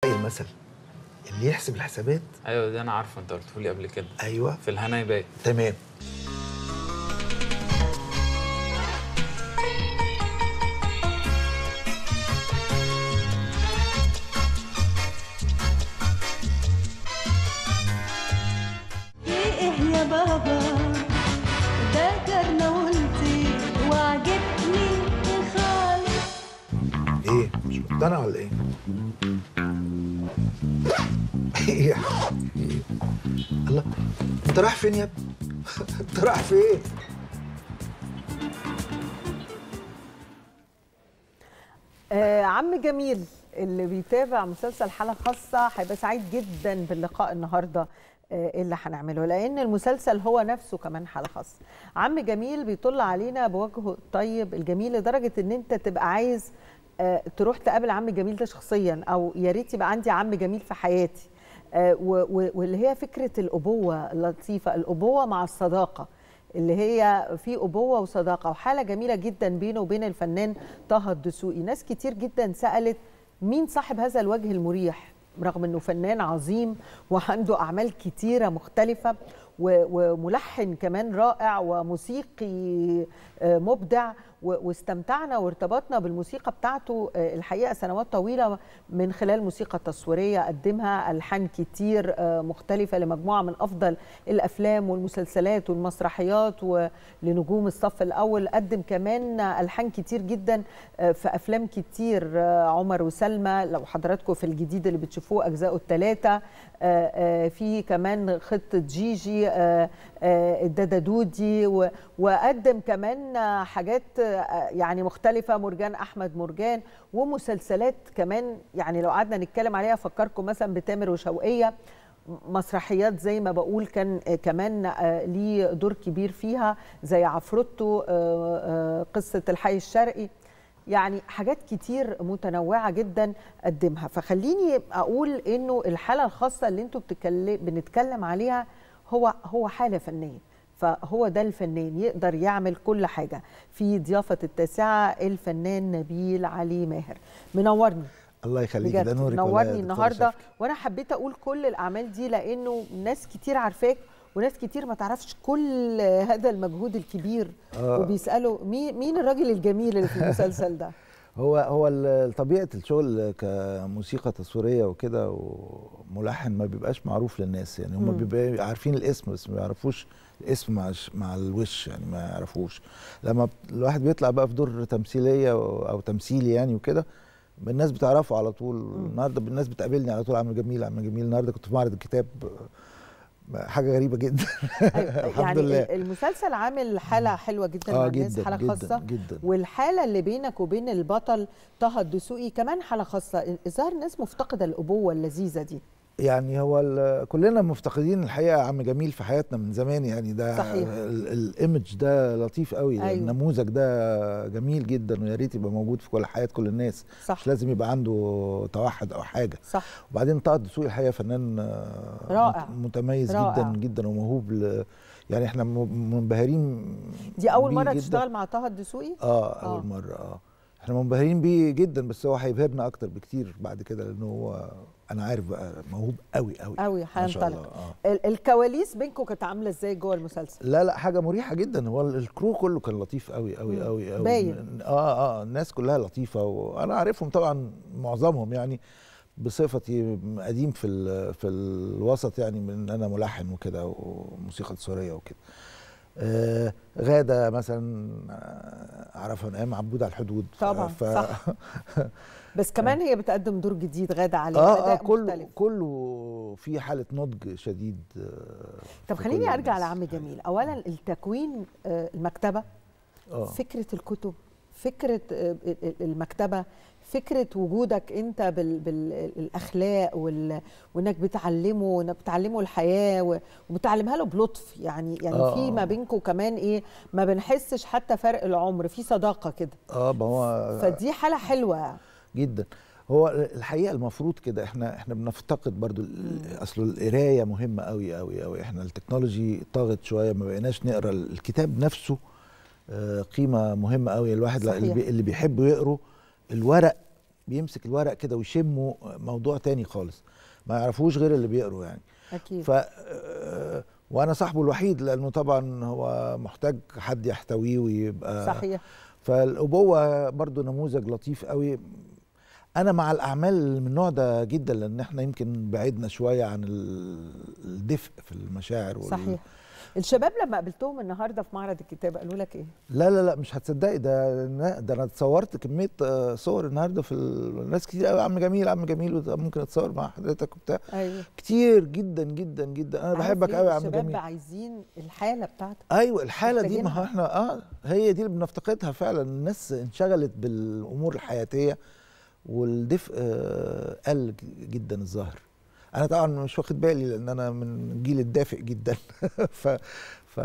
المثل اللي يحسب الحسابات ايوه ده انا عارفه انت قلته لي قبل كده ايوه في الهنا يبان تمام ايه يا بابا ذكرنا وانتي وعجبني خالص ايه مش مقتنع ولا ايه ايه يا حبيبي؟ إيه؟ الله انت رايح فين يا ابني انت رايح فين آه عم جميل اللي بيتابع مسلسل حالة خاصة هيبقى سعيد جدا باللقاء النهارده آه اللي هنعمله لأن المسلسل هو نفسه كمان حالة خاصة. عم جميل بيطل علينا بوجهه الطيب الجميل لدرجة إن أنت تبقى عايز آه تروح تقابل عم جميل ده شخصيا أو يا ريت يبقى عندي عم جميل في حياتي. آه و- و- واللي هي فكرة الأبوة اللطيفة، الأبوة مع الصداقة. اللي هي في أبوة وصداقة وحالة جميلة جدا بينه وبين الفنان طه الدسوقي ناس كتير جدا سألت مين صاحب هذا الوجه المريح رغم انه فنان عظيم وعنده اعمال كتيره مختلفه و- وملحن كمان رائع وموسيقي آه، مبدع و- واستمتعنا وارتبطنا بالموسيقى بتاعته آه، الحقيقه سنوات طويله من خلال موسيقى تصويريه قدمها الحان كتير آه، مختلفه لمجموعه من افضل الافلام والمسلسلات والمسرحيات ولنجوم الصف الاول قدم كمان الحان كتير جدا آه، في افلام كتير آه، عمر وسلمى لو حضراتكم في الجديد اللي بتشوفوه اجزاءه الثلاثه في كمان خطه جيجي آه، آه، الدادا دودي و- وقدم كمان آه، حاجات آه، يعني مختلفه مرجان احمد مرجان ومسلسلات كمان يعني لو قعدنا نتكلم عليها افكركم مثلا بتامر وشوقيه مسرحيات زي ما بقول كان آه، كمان آه، ليه دور كبير فيها زي عفروتو آه، آه، قصه الحي الشرقي يعني حاجات كتير متنوعة جدا قدمها فخليني أقول إنه الحالة الخاصة اللي أنتوا بتتكلم بنتكلم عليها هو هو حالة فنية فهو ده الفنان يقدر يعمل كل حاجة في ضيافة التاسعة الفنان نبيل علي ماهر منورني الله يخليك ده بجد نورك والله يا نورني دكتورة النهارده شفقي. وانا حبيت اقول كل الاعمال دي لانه ناس كتير عارفاك وناس كتير ما تعرفش كل هذا المجهود الكبير آه. وبيسالوا مين مين الراجل الجميل اللي في المسلسل ده هو هو ال- طبيعه الشغل كموسيقى تصويريه وكده وملحن ما بيبقاش معروف للناس يعني هم مم. بيبقوا عارفين الاسم بس ما يعرفوش الاسم مع الش- مع الوش يعني ما يعرفوش لما بت- الواحد بيطلع بقى في دور تمثيليه او أو تمثيلي يعني وكده الناس بتعرفه على طول النهارده الناس بتقابلني على طول عم جميل عم جميل النهارده كنت في معرض الكتاب حاجه غريبه جدا الحمد يعني لله المسلسل عامل حاله حلوه جدا اه مع الناس جدا حاله جدا خاصه جدا والحاله اللي بينك وبين البطل طه الدسوقي كمان حاله خاصه الظاهر الناس مفتقده الابوه اللذيذه دي يعني هو ال- كلنا مفتقدين الحقيقه عم جميل في حياتنا من زمان يعني ده صحيح. ال- الايمج ده لطيف قوي أيوة. أيوة. النموذج ده جميل جدا ويا ريت يبقى موجود في كل حياه كل الناس صح مش لازم يبقى عنده توحد او حاجه صح وبعدين طه الدسوقي الحقيقه فنان آه، رائع. مت- متميز رائع. جدا جدا وموهوب ل... يعني احنا م- منبهرين دي اول بيه مره جداً. تشتغل مع طه الدسوقي اه آه. اول مره اه احنا منبهرين بيه جدا بس هو هيبهرنا اكتر بكتير بعد كده لانه هو انا عارف بقى موهوب قوي قوي قوي ما شاء هينطلق الله اه ال- الكواليس بينكم كانت عامله ازاي جوه المسلسل لا لا حاجه مريحه جدا هو الكرو كله كان لطيف قوي قوي مم. قوي قوي باين. اه اه الناس كلها لطيفه وانا عارفهم طبعا معظمهم يعني بصفتي قديم في ال- في الوسط يعني من ان انا ملحن وكده وموسيقى تصويريه وكده آه غاده مثلا آه، اعرفها من ايام عبود على الحدود ف- طبعاً، صح. بس كمان هي بتقدم دور جديد غاده عليه اه اه أداء كله مختلف. كله في حاله نضج شديد آه، طب في خليني كل ارجع الناس. لعم جميل اولا التكوين آه، المكتبه اه فكره الكتب فكره آه، ال- ال- المكتبه فكره وجودك انت بالاخلاق وال... وانك بتعلمه وانك بتعلمه الحياه و... وبتعلمها له بلطف يعني يعني آه. في ما بينكم كمان ايه ما بنحسش حتى فرق العمر في صداقه كده اه ما هو فدي حاله حلوه جدا هو الحقيقه المفروض كده احنا احنا بنفتقد برضو ال- اصل القرايه مهمه قوي قوي قوي احنا التكنولوجي طاغت شويه ما بقيناش نقرا الكتاب نفسه آه، قيمه مهمه قوي الواحد صحيح. اللي, بي اللي بيحب يقروا الورق بيمسك الورق كده ويشمه موضوع تاني خالص ما يعرفوش غير اللي بيقروا يعني اكيد ف آه، وانا صاحبه الوحيد لانه طبعا هو محتاج حد يحتويه ويبقى صحيح فالابوه برضو نموذج لطيف قوي انا مع الاعمال اللي من النوع ده جدا لان احنا يمكن بعدنا شويه عن ال- الدفء في المشاعر وال- صحيح الشباب لما قابلتهم النهارده في معرض الكتاب قالوا لك ايه لا لا لا مش هتصدقي ده ده انا اتصورت كميه آه، صور النهارده في ال- ناس كتير قوي عم جميل عم جميل وده ممكن اتصور مع حضرتك وبتاع ايوه كتير جدا جدا جدا انا عارف بحبك ليه؟ قوي يا عم الشباب جميل عايزين الحاله بتاعتك ايوه الحاله دي ما هو محتاجينها. احنا اه هي دي اللي بنفتقدها فعلا الناس انشغلت بالامور الحياتيه والدفء آه، قل ج- جدا الظاهر انا طبعا مش واخد بالي لان انا من جيل الدافئ جدا ف ف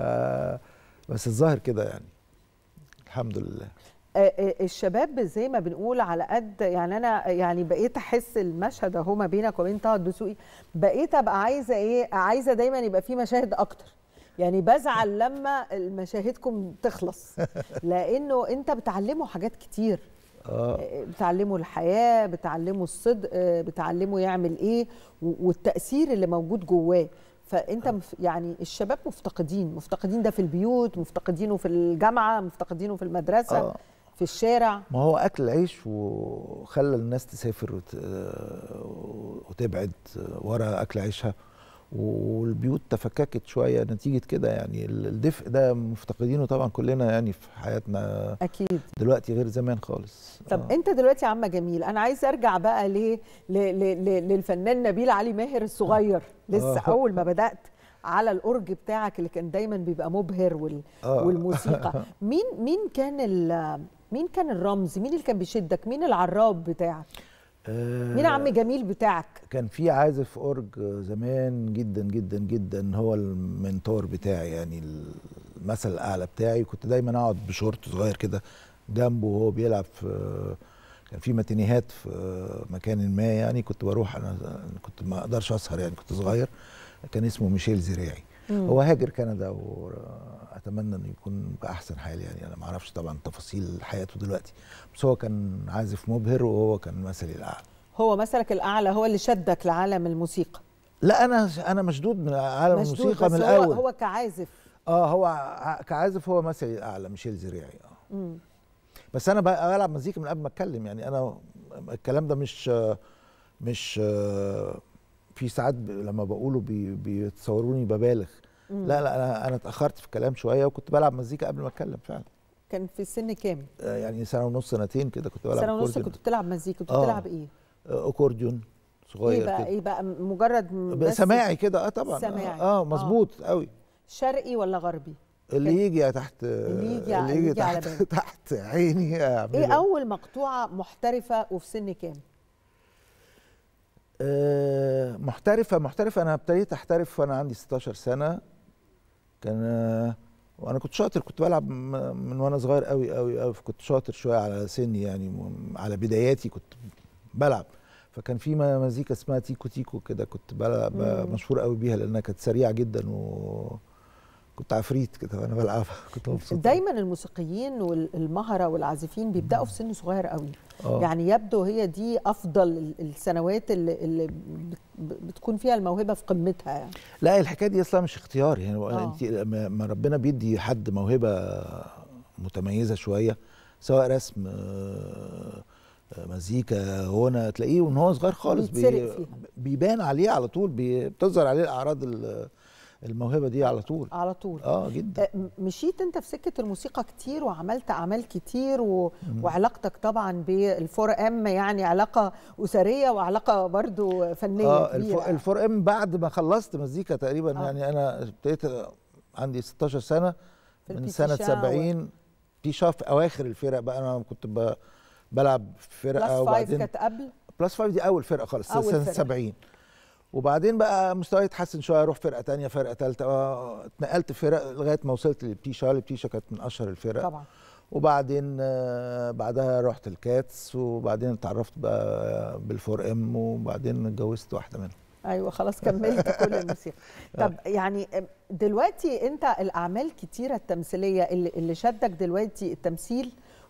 بس الظاهر كده يعني الحمد لله آه، آه، الشباب زي ما بنقول على قد يعني انا يعني بقيت احس المشهد اهو ما بينك وبين طه الدسوقي بقيت ابقى عايزه ايه عايزه دايما يبقى في مشاهد اكتر يعني بزعل لما مشاهدكم تخلص لانه انت بتعلمه حاجات كتير اه آه، بتعلمه الحياه بتعلمه الصدق آه، بتعلمه يعمل ايه و- والتاثير اللي موجود جواه فانت مف- يعني الشباب مفتقدين مفتقدين ده في البيوت مفتقدينه في الجامعه مفتقدينه في المدرسه اه في الشارع ما هو اكل عيش وخلى الناس تسافر وت... آه، وتبعد ورا اكل عيشها والبيوت تفككت شويه نتيجه كده يعني الدفء ده مفتقدينه طبعا كلنا يعني في حياتنا اكيد دلوقتي غير زمان خالص طب آه. انت دلوقتي يا عم جميل انا عايز ارجع بقى ل... ل... ل... ل... للفنان نبيل علي ماهر الصغير لسه آه. اول ما بدات على الاورج بتاعك اللي كان دايما بيبقى مبهر وال... آه. والموسيقى مين مين كان ال... مين كان الرمز مين اللي كان بيشدك مين العراب بتاعك آه، مين عم جميل بتاعك كان في عازف اورج زمان جدا جدا جدا هو المنتور بتاعي يعني المثل الاعلى بتاعي كنت دايما اقعد بشورت صغير كده جنبه وهو بيلعب في كان في ماتينيهات في مكان ما يعني كنت بروح انا كنت ما اقدرش اسهر يعني كنت صغير كان اسمه ميشيل زريعي مم. هو هاجر كندا واتمنى انه يكون باحسن حال يعني انا ما اعرفش طبعا تفاصيل حياته دلوقتي بس هو كان عازف مبهر وهو كان مثلي الاعلى هو مثلك الاعلى هو اللي شدك لعالم الموسيقى لا انا انا مشدود من عالم مشدود، الموسيقى بس من هو الاول هو كعازف اه هو ع- كعازف هو مثلي الاعلى ميشيل زريعي اه مم. بس انا بقى بلعب مزيكا من قبل ما اتكلم يعني انا الكلام ده مش مش في ساعات ب- لما بقوله بي بيتصوروني ببالغ مم. لا لا انا انا اتاخرت في الكلام شويه وكنت بلعب مزيكا قبل ما اتكلم فعلا كان في سن كام آه، يعني سنه ونص سنتين كده كنت بلعب سنه ونص أكورديون. كنت بتلعب مزيكا كنت آه. بتلعب ايه آه، اكورديون ايه صغير بقى كده ايه بقى مجرد م- بقى بس سماعي كده اه طبعا سماعي. اه, آه. آه مظبوط قوي شرقي ولا غربي اللي يجي تحت اللي يجي- اللي اللي يجي يجي على تحت بالك. تحت عيني اعمله ايه اول مقطوعه محترفه وفي سن كام آه، محترفة محترفة أنا ابتديت أحترف وأنا عندي 16 سنة كان آه، وأنا كنت شاطر كنت بلعب م- من وأنا صغير قوي قوي قوي كنت شاطر شوية على سني يعني م- على بداياتي كنت بلعب فكان في م- مزيكا اسمها تيكو تيكو كده كنت بلعب مم. مشهور قوي بيها لأنها كانت سريعة جدا وكنت عفريت كده وأنا بلعبها كنت مبسوط دايما الموسيقيين والمهره والعازفين بيبداوا في سن صغير قوي آه. يعني يبدو هي دي افضل ال- السنوات اللي, اللي بت- بتكون فيها الموهبه في قمتها يعني لا الحكايه دي اصلا مش اختيار يعني هو آه. انت لما ما ربنا بيدي حد موهبه متميزه شويه سواء رسم آه، آه، مزيكا غنى تلاقيه وان هو صغير خالص بيتسرق فيها. بيبان عليه على طول بي- بتظهر عليه الاعراض ال- الموهبه دي على طول على طول اه جدا آه، م- مشيت انت في سكه الموسيقى كتير وعملت اعمال كتير و... وعلاقتك طبعا بالفور ام يعني علاقه اسريه وعلاقه برضو فنيه اه كبيره الف- الفور ام بعد ما خلصت مزيكا تقريبا آه. يعني انا ابتديت عندي 16 سنه في من البيتي سنه شا 70 بيشا في اواخر الفرق بقى انا كنت ب- بلعب في بلس فرقه فايف وبعدين كانت قبل بلس فايف دي اول فرقه خالص أول سنه فرقة. 70 وبعدين بقى مستواي اتحسن شويه اروح فرقه تانية فرقه ثالثه اتنقلت فرق لغايه ما وصلت للبيشا البيشا كانت من اشهر الفرق طبعا وبعدين آه، بعدها رحت الكاتس وبعدين اتعرفت بقى بالفور ام وبعدين اتجوزت واحده منهم ايوه خلاص كملت كل الموسيقى طب يعني دلوقتي انت الاعمال كتيره التمثيليه اللي, اللي شدك دلوقتي التمثيل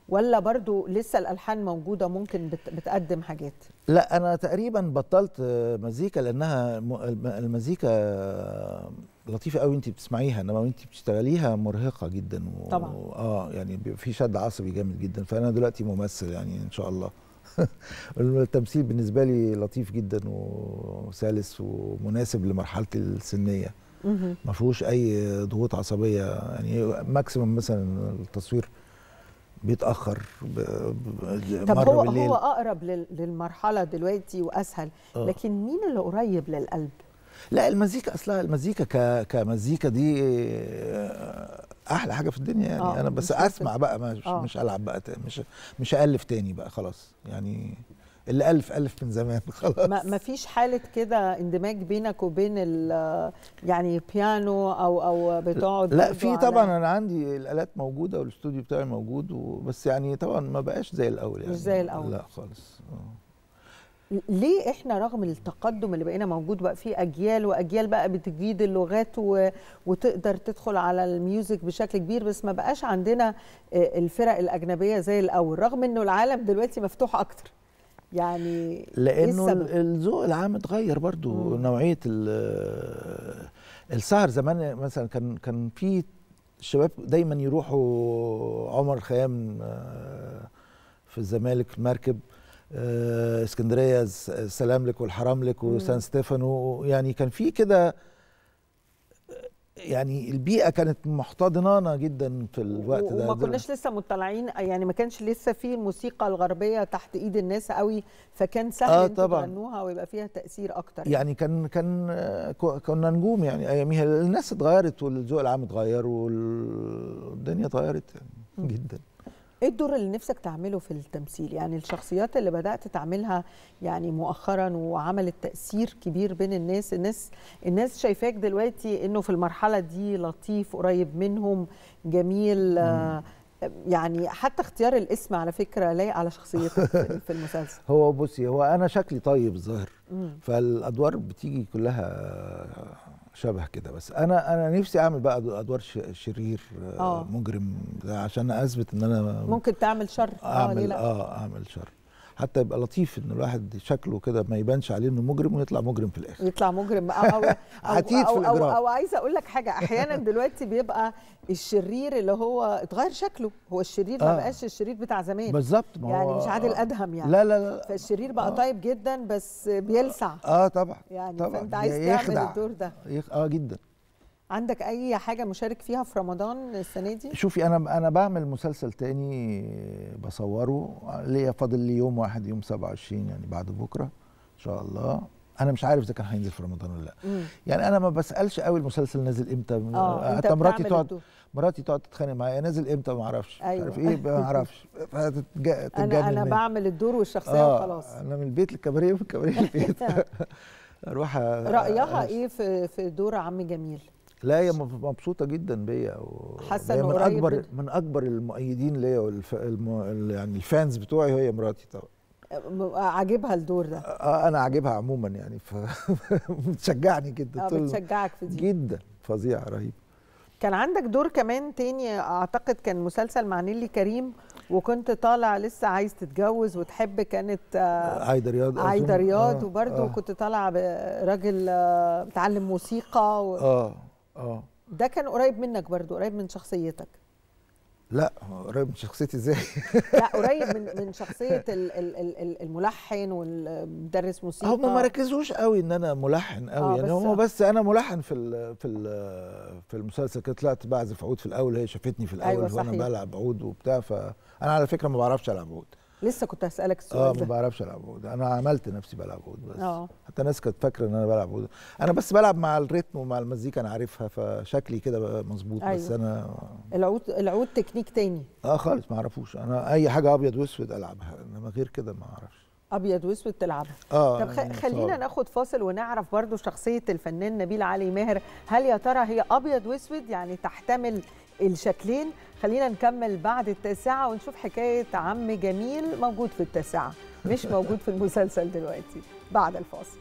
ولا برضو لسه الالحان موجوده ممكن بت بتقدم حاجات لا انا تقريبا بطلت آه، مزيكا لانها م- الم- المزيكا آه، لطيفه قوي انت بتسمعيها انما وانت بتشتغليها مرهقه جدا و... طبعاً. اه يعني بيبقى في شد عصبي جامد جدا فانا دلوقتي ممثل يعني ان شاء الله التمثيل بالنسبه لي لطيف جدا وسلس ومناسب لمرحلتي السنيه مهم. ما فيهوش اي ضغوط عصبيه يعني ماكسيمم مثلا التصوير بيتاخر ب... ب... طب مرة هو بالليل. هو اقرب لل- للمرحله دلوقتي واسهل آه. لكن مين اللي قريب للقلب لا المزيكا اصلها المزيكا ك... كمزيكا دي آه، احلى حاجه في الدنيا يعني آه، انا بس مش لازم. اسمع بقى مش آه. مش العب بقى تاني مش مش الف تاني بقى خلاص يعني اللي الف الف من زمان خلاص ما ما فيش حاله كده اندماج بينك وبين ال- يعني بيانو او او بتقعد لا برضو في على- طبعا انا عندي الالات موجوده والاستوديو بتاعي موجود و... بس يعني طبعا ما بقاش زي الاول يعني مش زي الأول. لا خالص آه. ليه احنا رغم التقدم اللي بقينا موجود بقى في اجيال واجيال بقى بتجيد اللغات و... وتقدر تدخل على الميوزك بشكل كبير بس ما بقاش عندنا آه، الفرق الاجنبيه زي الاول رغم انه العالم دلوقتي مفتوح اكتر يعني إيه لانه السبب؟ ال- الذوق العام اتغير برضو مم. نوعيه ال- السهر زمان مثلا كان كان في الشباب دايما يروحوا عمر خيام آه، في الزمالك في المركب آه، اسكندريه س- سلام لك والحرام لك وسان ستيفانو يعني كان في كده يعني البيئه كانت محتضنانا جدا في الوقت ده وما ده- كناش لسه مطلعين يعني ما كانش لسه في الموسيقى الغربيه تحت ايد الناس قوي فكان سهل آه، آه انتوا طبعاً. تغنوها ويبقى فيها تاثير اكتر يعني كان كان آه، كو- كنا نجوم يعني اياميها الناس اتغيرت والذوق العام اتغير والدنيا اتغيرت يعني جدا ايه الدور اللي نفسك تعمله في التمثيل يعني الشخصيات اللي بدات تعملها يعني مؤخرا وعملت تاثير كبير بين الناس الناس الناس شايفاك دلوقتي انه في المرحله دي لطيف قريب منهم جميل آه يعني حتى اختيار الاسم على فكره لايق على شخصيتك في- في المسلسل هو بصي هو انا شكلي طيب الظاهر مم. فالادوار بتيجي كلها شبه كده بس انا انا نفسي اعمل بقى ادوار ش- شرير آه، آه. مجرم عشان اثبت ان انا ممكن تعمل شر اه ليه اعمل لا اه اعمل شر حتى يبقى لطيف ان الواحد شكله كده ما يبانش عليه انه مجرم ويطلع مجرم في الاخر يطلع مجرم او او او, عتيد في أو, أو, الإجرام. أو عايزه اقول لك حاجه احيانا دلوقتي بيبقى الشرير اللي هو اتغير شكله هو الشرير ما آه. بقاش الشرير بتاع زمان بالظبط ما يعني هو- مش عادل ادهم يعني لا لا لا فالشرير بقى آه. طيب جدا بس بيلسع اه طبعا يعني طبعا فانت عايز تعمل يخدع. الدور ده يخ... اه جدا عندك اي حاجه مشارك فيها في رمضان السنه دي شوفي انا انا بعمل مسلسل تاني بصوره ليا فاضل لي يوم واحد يوم 27 يعني بعد بكره ان شاء الله انا مش عارف اذا كان هينزل في رمضان ولا لا مم. يعني انا ما بسالش قوي المسلسل نازل امتى اه انت حتى مراتي بتعمل تقعد الدور. مراتي تقعد تتخانق معايا نازل امتى ما اعرفش أيوة. مش عارف ايه ما اعرفش فتتجنن انا انا مني. بعمل الدور والشخصيه وخلاص انا من البيت للكباريه ومن الكباريه للبيت اروح أ- رايها أ- ايه في في دور عم جميل لا هي مب- مبسوطه جدا بيا و- حاسة هي إنه من قريب اكبر من- من اكبر المؤيدين ليا والف... الم... ال- يعني الفانز بتوعي هي مراتي طبعا م- عاجبها الدور ده آه انا عاجبها عموما يعني ف بتشجعني جدا اه طول- بتشجعك في دي جدا فظيع رهيب كان عندك دور كمان تاني اعتقد كان مسلسل مع نيلي كريم وكنت طالع لسه عايز تتجوز وتحب كانت آه، عايده رياض أظن. عايده رياض آه، وبرده آه كنت طالع راجل آه، بتعلم موسيقى و... اه اه ده كان قريب منك برضو قريب من شخصيتك لا قريب من شخصيتي ازاي لا قريب من من شخصيه ال- ال- ال- ال- الملحن والمدرس موسيقى هم ما ركزوش قوي ان انا ملحن قوي آه، يعني بس- هم بس انا ملحن في ال في ال في المسلسل كده طلعت بعزف عود في الاول هي شافتني في الاول أيوة، وانا صحيح. بلعب عود وبتاع فانا على فكره ما بعرفش العب عود لسه كنت هسالك اه السؤال ما ده بعرفش العب عود انا عملت نفسي بلعب عود بس اه حتى ناس كانت فاكره ان انا بلعب عود انا بس بلعب مع الريتم ومع المزيكا انا عارفها فشكلي كده بقى مظبوط بس أيوة. انا العود العود تكنيك تاني اه خالص ما اعرفوش انا اي حاجه ابيض واسود العبها انما غير كده ما اعرفش ابيض واسود تلعبها اه طب خ- يعني خلينا صعب. ناخد فاصل ونعرف برضو شخصية الفنان نبيل علي ماهر هل يا ترى هي أبيض وأسود يعني تحتمل الشكلين خلينا نكمل بعد التاسعة ونشوف حكاية عم جميل موجود في التاسعة مش موجود في المسلسل دلوقتي بعد الفاصل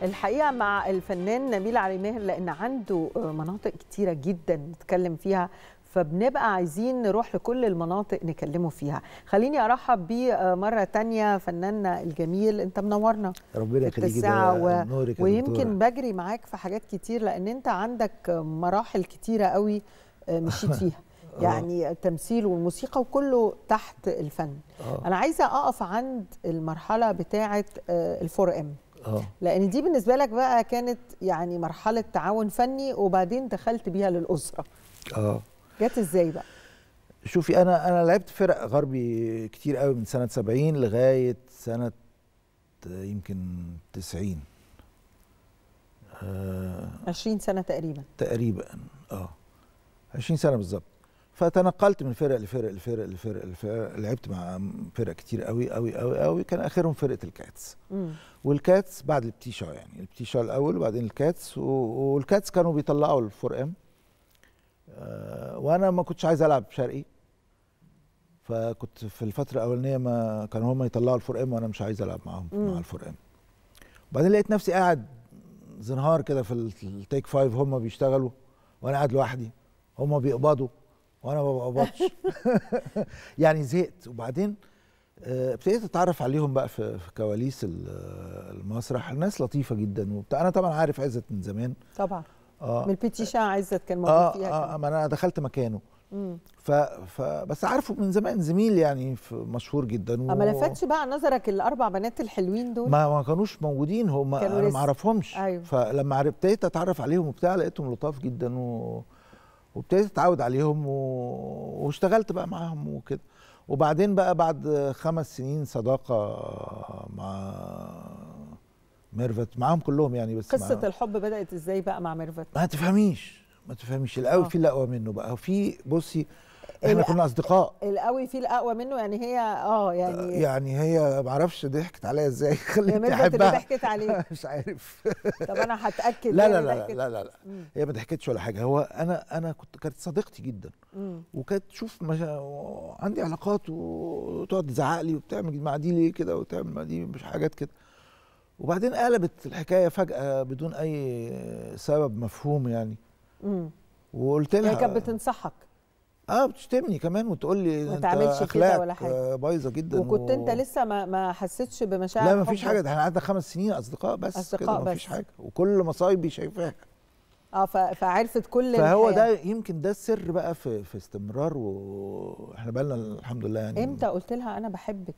الحقيقه مع الفنان نبيل علي ماهر لان عنده مناطق كتيره جدا نتكلم فيها فبنبقى عايزين نروح لكل المناطق نكلمه فيها خليني ارحب بيه مره تانية فناننا الجميل انت منورنا ربنا في يخليك التسعة و... نورك يا ويمكن دكتورة. بجري معاك في حاجات كتير لان انت عندك مراحل كتيره قوي مشيت فيها يعني التمثيل والموسيقى وكله تحت الفن آه. انا عايزه اقف عند المرحله بتاعه الفور ام اه لان دي بالنسبه لك بقى كانت يعني مرحله تعاون فني وبعدين دخلت بيها للاسره اه جت ازاي بقى شوفي انا انا لعبت فرق غربي كتير قوي من سنه 70 لغايه سنه آه، يمكن 90 آه 20 سنه تقريبا تقريبا اه 20 سنه بالظبط فتنقلت من فرق لفرق لفرق لفرق لفرق لعبت مع فرق كتير قوي قوي قوي قوي كان اخرهم فرقه الكاتس مم. والكاتس بعد البتيشا يعني البتيشا الاول وبعدين الكاتس و- والكاتس كانوا بيطلعوا الفور ام آه وانا ما كنتش عايز العب شرقي فكنت في الفتره الاولانيه ما كانوا هم يطلعوا الفور ام وانا مش عايز العب معاهم مم. مع الفور ام وبعدين لقيت نفسي قاعد زنهار كده في ال- التيك فايف هم بيشتغلوا وانا قاعد لوحدي هم بيقبضوا وانا ما بقبضش يعني زهقت وبعدين آه، ابتديت اتعرف عليهم بقى في في كواليس ال- المسرح الناس لطيفه جدا وبتاع انا طبعا عارف عزت من زمان طبعا اه من البيتيشا عزت كان موجود اه, فيها آه كمان. ما انا دخلت مكانه مم. ف, ف بس عارفه من زمان زميل يعني في مشهور جدا و... ما لفتش بقى على نظرك الاربع بنات الحلوين دول ما ما كانوش موجودين هم كانوا انا لسه. ما اعرفهمش أيوة. فلما عرف- ابتديت اتعرف عليهم وبتاع لقيتهم لطاف جدا و... وابتديت اتعود عليهم و... واشتغلت بقى معاهم وكده وبعدين بقى بعد خمس سنين صداقه مع ميرفت معاهم كلهم يعني بس قصه مع... الحب بدات ازاي بقى مع ميرفت ما تفهميش ما تفهميش القوي آه. في اللي اقوى منه بقى وفي بصي احنا الأ- كنا اصدقاء القوي فيه الاقوى منه يعني هي اه يعني يعني هي ما اعرفش ضحكت عليا ازاي هي خليتني ميرفت اللي احبها ضحكت عليك مش عارف طب انا هتاكد لا هي لا اللي لا ضحكت. لا لا لا مم. هي ما ضحكتش ولا حاجه هو انا انا كنت كانت صديقتي جدا مم. وكانت تشوف مشا... عندي علاقات وتقعد تزعق لي وبتعمل مع دي ليه كده وتعمل مع دي مش حاجات كده وبعدين قلبت الحكايه فجاه بدون اي سبب مفهوم يعني مم. وقلت لها هي كانت بتنصحك اه بتشتمني كمان وتقول لي ما انت تعملش كده اخلاقك ولا حاجة. آه، بايظه جدا وكنت و- انت لسه ما ما حسيتش بمشاعر لا ما فيش حب؟ حاجه ده احنا قعدنا خمس سنين اصدقاء بس أصدقاء كده ما فيش بس. حاجه وكل مصايبي شايفاها اه ف- فعرفت كل فهو الحياة. ده يمكن ده السر بقى في في استمرار واحنا بقالنا الحمد لله يعني امتى قلت لها انا بحبك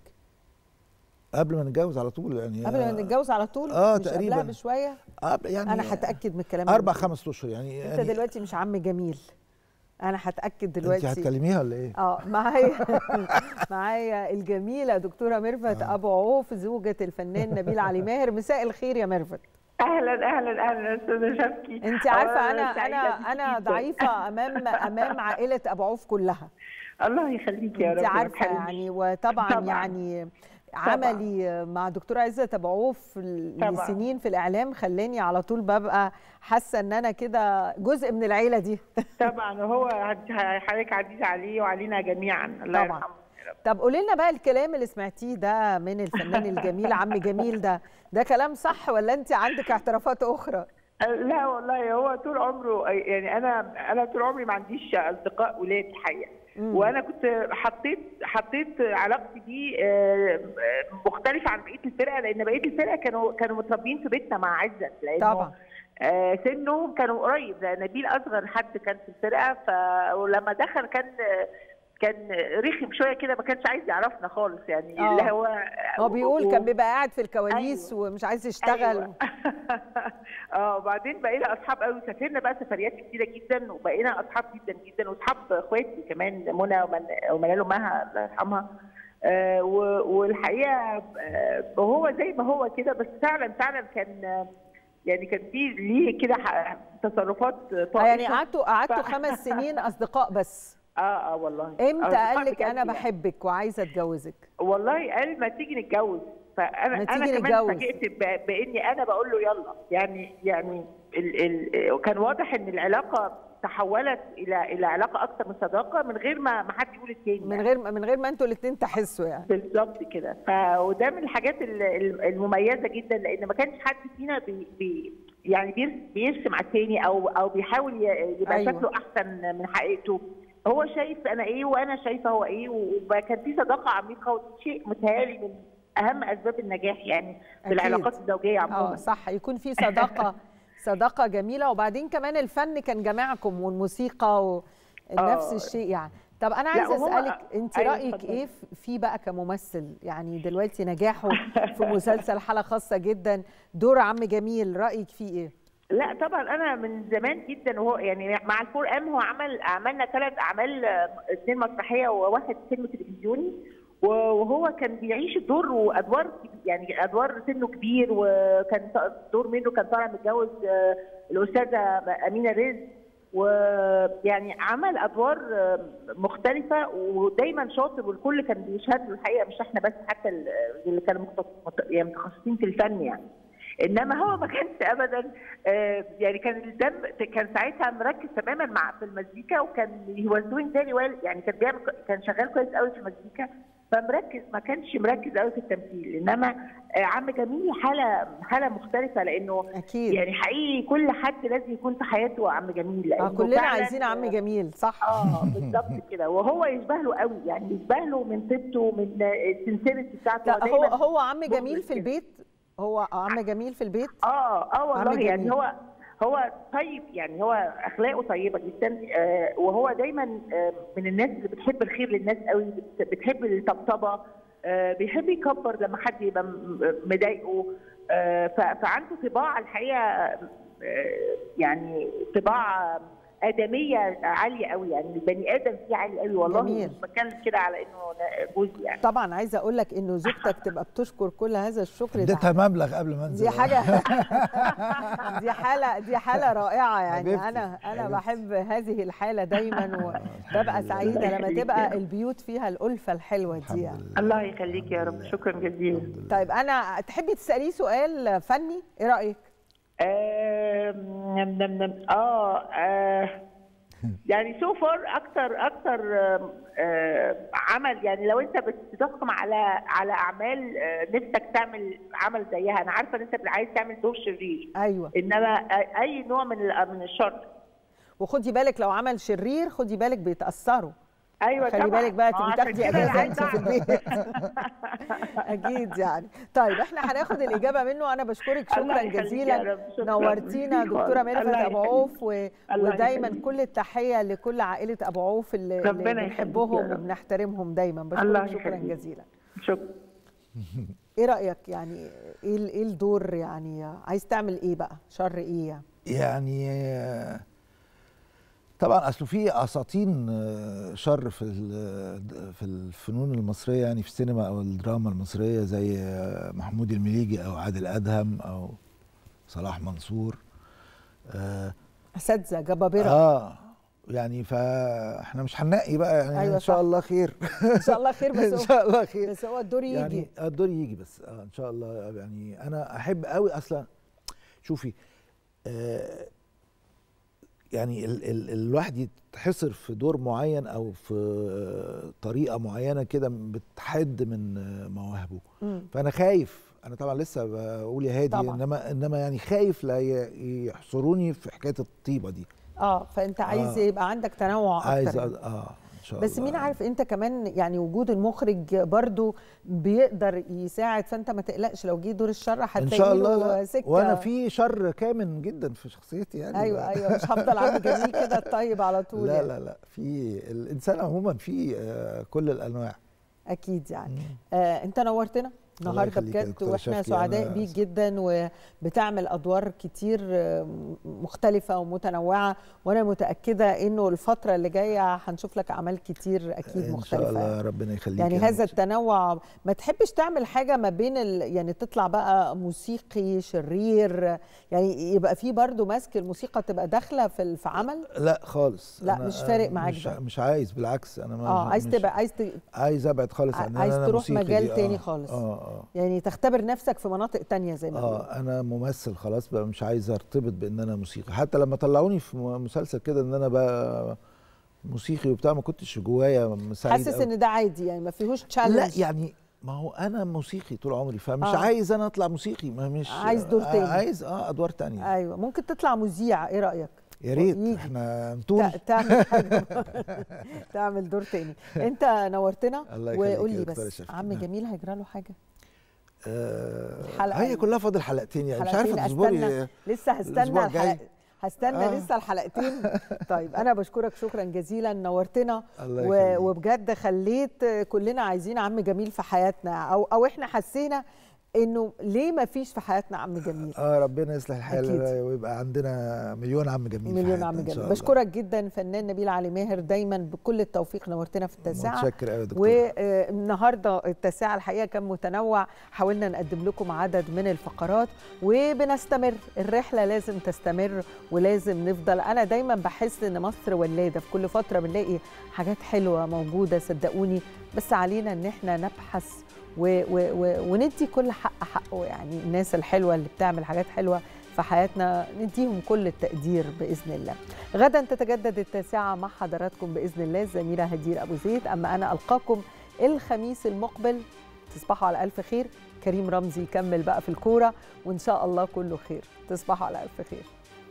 قبل ما نتجوز على طول يعني قبل ما نتجوز على طول آه، مش تقريباً. قبلها بشويه آه يعني انا هتاكد من الكلام اربع اللي خمس اشهر يعني انت يعني دلوقتي مش عم جميل انا هتاكد انت دلوقتي هتكلميها ولا ايه؟ اه معايا معايا الجميله دكتوره ميرفت ابو عوف زوجة الفنان نبيل علي ماهر مساء الخير يا ميرفت اهلا اهلا اهلا استاذه شفكي انت عارفه انا سعيدة انا بيكي انا جداً. ضعيفه امام امام عائله ابو عوف كلها الله يخليك يا رب انت ما عارفه تحرمش. يعني وطبعا طبعاً. يعني عملي مع دكتوره عزت ابو عوف طبعاً. لسنين في الاعلام خلاني على طول ببقى حاسه ان انا كده جزء من العيله دي طبعا وهو عد- حضرتك عزيز عليه وعلينا جميعا الله طبعاً. يرحمه يا رب. طب قولي لنا بقى الكلام اللي سمعتيه ده من الفنان الجميل عم جميل ده ده كلام صح ولا انت عندك اعترافات اخرى لا والله هو طول عمره يعني انا انا طول عمري ما عنديش اصدقاء ولاد الحقيقه مم. وانا كنت حطيت حطيت علاقتي بيه آه، مختلفه عن بقيه الفرقه لان بقيه الفرقه كانوا كانوا متربيين في بيتنا مع عزت لانه طبعا آه، سنهم كانوا قريب لان نبيل اصغر حد كان في الفرقه ف ولما دخل كان كان رخم شويه كده ما كانش عايز يعرفنا خالص يعني آه. اللي هو هو بيقول و- كان بيبقى قاعد في الكواليس أيوة. ومش عايز يشتغل أيوة. اه وبعدين بقينا اصحاب قوي سافرنا بقى سفريات كتيره جدا وبقينا اصحاب جدا جدا واصحاب اخواتي كمان منى ومن ومنال امها الله يرحمها آه و- والحقيقه آه هو زي ما هو كده بس فعلا فعلا كان آه، يعني كان في ليه كده ح- تصرفات آه، طائفة. يعني قعدتوا قعدتوا ف- خمس سنين اصدقاء بس اه اه والله امتى أصدقاء قال لك بجد انا يعني. بحبك وعايزه اتجوزك والله قال ما تيجي نتجوز فانا ما انا تيجي كمان نتجوز. فاجئت ب- باني انا بقول له يلا يعني يعني ال ال كان واضح ان العلاقه تحولت الى الى علاقه اكتر من صداقه من غير ما ما حد يقول التاني من يعني. غير من غير ما انتوا الاثنين تحسوا يعني بالظبط كده ف وده من الحاجات ال- ال- المميزه جدا لان ما كانش حد فينا بي بي يعني بيرس- بيرسم على التاني او او بيحاول ي- يبقى أيوة. أيوة. شكله احسن من حقيقته هو شايف انا ايه وانا شايفه هو ايه وكان في صداقه عميقه وده شيء متهيألي من اهم اسباب النجاح يعني في أكيد. العلاقات الزوجيه اه عموما صح يكون في صداقه صداقه جميله وبعدين كمان الفن كان جامعكم والموسيقى ونفس آه. الشيء يعني طب انا لا، عايزه وهو- اسالك انت أيوة، رايك اتفضلي. ايه في- فيه بقى كممثل يعني دلوقتي نجاحه في مسلسل حاله خاصه جدا دور عم جميل رايك فيه ايه لا طبعا انا من زمان جدا وهو يعني مع الفور ام هو عمل عملنا ثلاث اعمال آه، اثنين مسرحيه وواحد فيلم تلفزيوني وهو كان بيعيش الدور وادوار كب- يعني ادوار سنه كبير وكان ط- دور منه كان طالع متجوز آه، الاستاذه امينه رزق ويعني عمل ادوار آه، مختلفه ودايما شاطر والكل كان بيشهد له الحقيقه مش احنا بس حتى ال- اللي كانوا مختص- مت- يعني متخصصين في الفن يعني انما هو ما كانش ابدا آه، يعني كان الدم كان ساعتها مركز تماما مع في المزيكا وكان هي واز دوينج فيري ويل يعني كان بيعمل كان شغال كويس قوي في المزيكا فمركز ما كانش مركز قوي في التمثيل انما آه، عم جميل حاله حاله مختلفه لانه اكيد يعني حقيقي كل حد لازم يكون في حياته عم جميل آه لأنه كلنا فعلاً- عايزين عم جميل صح اه بالظبط كده وهو يشبه له قوي يعني يشبه له من طيبته من السنسيرتي بتاعته لا هو دايماً هو عم جميل مخلص في كده. البيت هو عم جميل في البيت اه اه عم والله يعني جميل. هو هو طيب يعني هو اخلاقه طيبه جدا آه وهو دايما آه من الناس اللي بتحب الخير للناس قوي بت- بتحب الطبطبه آه بيحب يكبر لما حد يبقى م- مضايقه آه ف- فعنده طباع الحقيقه آه يعني طباع ادميه عاليه قوي يعني البني ادم فيه عالي قوي والله جميل. مش بتكلم كده على انه جوزي يعني طبعا عايزه اقول لك انه زوجتك تبقى بتشكر كل هذا الشكر ده اديتها مبلغ قبل ما انزل دي حاجه دي حاله دي حاله رائعه يعني حبيبتي، انا انا حبيبتي. بحب هذه الحاله دايما وببقى سعيده لما تبقى البيوت فيها الالفه الحلوه دي الحمد يعني لله الله يخليك يا رب شكرا جزيلا طيب انا تحبي تساليه سؤال فني ايه رايك آم، نم نم نم اه آه، يعني سو فار اكتر اكتر آم، آه، عمل يعني لو انت بتحكم على على اعمال آه، نفسك تعمل عمل زيها انا عارفه ان انت عايز تعمل دور شرير ايوه انما آه، اي نوع من ال- من الشر وخدي بالك لو عمل شرير خدي بالك بيتاثروا ايوه خلي طبعاً. بالك بقى ما هو تبقي عشان تاخدي كده أنا اجازه عايزة انت في أعمل. البيت اكيد يعني طيب احنا هناخد الاجابه منه انا بشكرك الله شكرا يخليك يا جزيلا رب. شكراً. نورتينا دكتوره ميرفت الله ابو يخليك. عوف و... الله ودايما يخليك. كل التحيه لكل عائله ابو عوف اللي, اللي ربنا يخليك بنحبهم يا رب. وبنحترمهم دايما الله بشكرك شكرا يخليك. جزيلا شكرا ايه رايك يعني ايه ال- ايه الدور يعني عايز تعمل ايه بقى شر ايه يعني يعني آه، طبعا اصله في اساطين آه، شر في ال- في الفنون المصريه يعني في السينما او الدراما المصريه زي آه، محمود المليجي او عادل ادهم او صلاح منصور اه, اساتذه جبابره آه يعني فاحنا مش هننقي بقى يعني أيوة ان شاء صح. الله خير ان شاء الله خير بس ان هو شاء الله خير بس هو الدور يجي يعني الدور يجي بس آه ان شاء الله يعني انا احب قوي اصلا شوفي آه يعني ال ال الواحد يتحصر في دور معين او في آه، طريقه معينه كده بتحد من آه، مواهبه مم. فانا خايف انا طبعا لسه بقول يا هادي طبعاً. انما انما يعني خايف لا ي- يحصروني في حكايه الطيبه دي اه فانت عايز آه. يبقى عندك تنوع اكتر عايز يعني. أ- اه ان شاء بس الله مين عارف انت كمان يعني وجود المخرج برضو بيقدر يساعد فانت ما تقلقش لو جه دور الشر هتلاقي ان شاء الله له لا. سكه وانا في شر كامن جدا في شخصيتي يعني ايوه ايوه مش هفضل عم جميل كده الطيب على طول لا يعني. لا لا في الانسان عموما في آه، كل الانواع اكيد يعني آه انت نورتنا الله النهارده يخليك يا بجد دكتورة واحنا شفقي، سعداء أنا- بيك جدا وبتعمل ادوار كتير آه، مختلفه ومتنوعه وانا متاكده انه الفتره اللي جايه هنشوف لك اعمال كتير اكيد ان مختلفه شاء يعني. الله ربنا يخليك يعني يا هذا رب. التنوع ما تحبش تعمل حاجه ما بين ال... يعني تطلع بقى موسيقي شرير يعني يبقى في برضو ماسك الموسيقى تبقى داخله في ال- في عمل لا خالص لا، أنا- مش فارق أنا معاك مش, ده. مش عايز بالعكس انا ما اه عايز مش تبقى عايز ت... عايز ابعد خالص عن إن عايز أنا تروح موسيقي مجال دي. تاني آه خالص. اه اه يعني تختبر نفسك في مناطق تانية زي ما بيقولوا. اه انا ممثل خلاص بقى مش عايز ارتبط بان انا موسيقي حتى لما طلعوني في م- مسلسل كده ان انا بقى موسيقي وبتاع ما كنتش جوايا سعيد حاسس أوي. ان ده عادي يعني ما فيهوش لا تشالنج يعني ما هو انا موسيقي طول عمري فمش آه. آه. عايز انا اطلع موسيقي ما مش عايز دور آه، تاني. عايز اه ادوار تانية ايوه ممكن تطلع مذيع ايه رايك يا ريت يجي. احنا نطول تع- تعمل حاجه تعمل دور تاني انت نورتنا الله يخليك وقول يا لي دكتورة بس شفيق. عم جميل هيجرى له حاجه آه الحلقة هي كلها فاضل حلقتين يعني مش حلقتين عارفه تصبري استنى لسه هستنى الأسبوع الجاي. الحلقة هستنى آه. لسه الحلقتين طيب انا بشكرك شكرا جزيلا نورتنا الله و- يخليك. وبجد خليت كلنا عايزين عم جميل في حياتنا او او احنا حسينا انه ليه ما فيش في حياتنا عم جميل اه ربنا يصلح الحال أكيد. ويبقى عندنا مليون عم جميل في مليون حياتنا عم إن شاء جميل الله. بشكرك جدا فنان نبيل علي ماهر دايما بكل التوفيق نورتنا في التاسعه متشكر قوي يا دكتور والنهارده التاسعه الحقيقه كان متنوع حاولنا نقدم لكم عدد من الفقرات وبنستمر الرحله لازم تستمر ولازم نفضل انا دايما بحس ان مصر ولاده في كل فتره بنلاقي حاجات حلوه موجوده صدقوني بس علينا ان احنا نبحث و و و وندي كل حق حقه يعني الناس الحلوه اللي بتعمل حاجات حلوه في حياتنا نديهم كل التقدير باذن الله. غدا تتجدد التاسعه مع حضراتكم باذن الله الزميله هدير ابو زيد اما انا القاكم الخميس المقبل تصبحوا على الف خير كريم رمزي يكمل بقى في الكوره وان شاء الله كله خير تصبحوا على الف خير